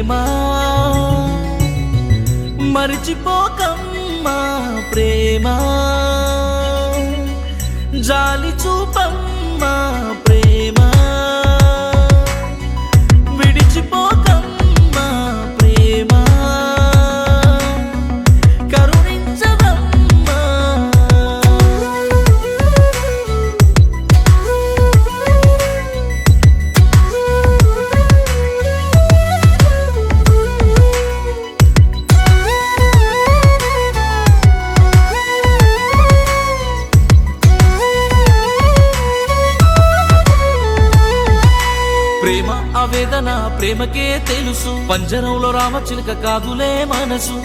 ప్రేమ మరిచిపోకమ్మా ప్రేమ జాలి చూపమ్మా ప్రేమ విడిచిపోకమ్మా ప్రేమ కరుణించవమ్మా ప్రేమ ఆవేదన ప్రేమకే తెలుసు పంజరంలో రామచిలుక కాదులే మనసు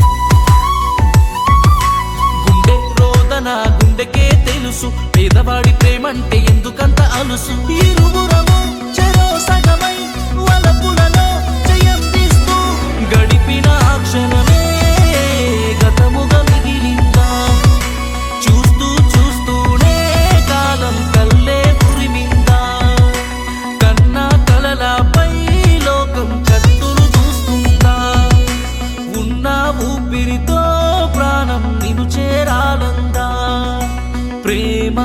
గుండె రోదన గుండెకే తెలుసు పేదవాడి ప్రేమంటే ఎందుకంత అలుసు ఇరువురము చెరో సగమై వలపులలో జయం తీస్తూ గడిపిన ఆ క్షణమే గతముగా మిగిలిందా చూస్తూ చూస్తూనే కాలం కల్లే ఉరిమిందా కన్నా కలలపై లోకం కత్తులు చూస్తుందా ఉన్న ఊపిరితో ప్రాణం నిను చేరాలందా ప్రేమ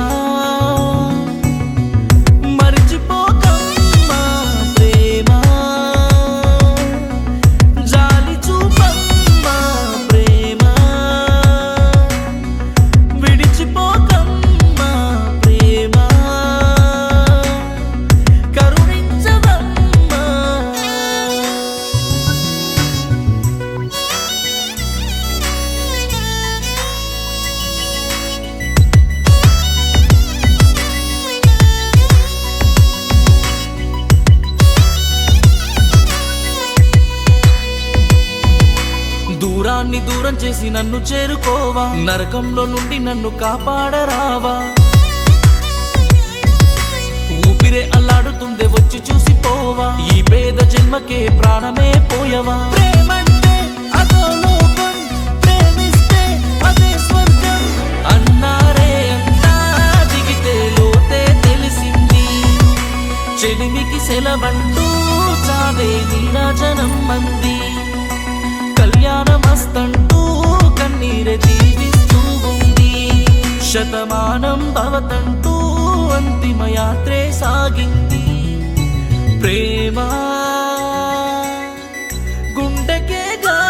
మరిచిపోకమ్మా ప్రేమ జాలి చూపమ్మా ప్రేమ విడిచిపోకమ్మా ప్రేమ కరుణించవమ్మా దూరాన్ని దూరం చేసి నన్ను చేరుకోవా నరకంలో నుండి నన్ను కాపాడరావా ఊపిరే అల్లాడుతుందే వచ్చి చూసి పోవా ఈ పేద జన్మకే ప్రాణమే పోయవా ప్రేమంటే అదో లోకం ప్రేమిస్తే అదే స్వర్గం అన్నారే అంతా దిగితే లోతే తెలిసింది చెలిమికి సెలవంటూ చావే నీరాజనం మంది కళ్యాణమస్తంటూ కన్నీరె జీవిస్తూ ఉంది శతమానం భవతంటూ అంతిమ యాత్రే సాగింది ప్రేమ గుండెకే గా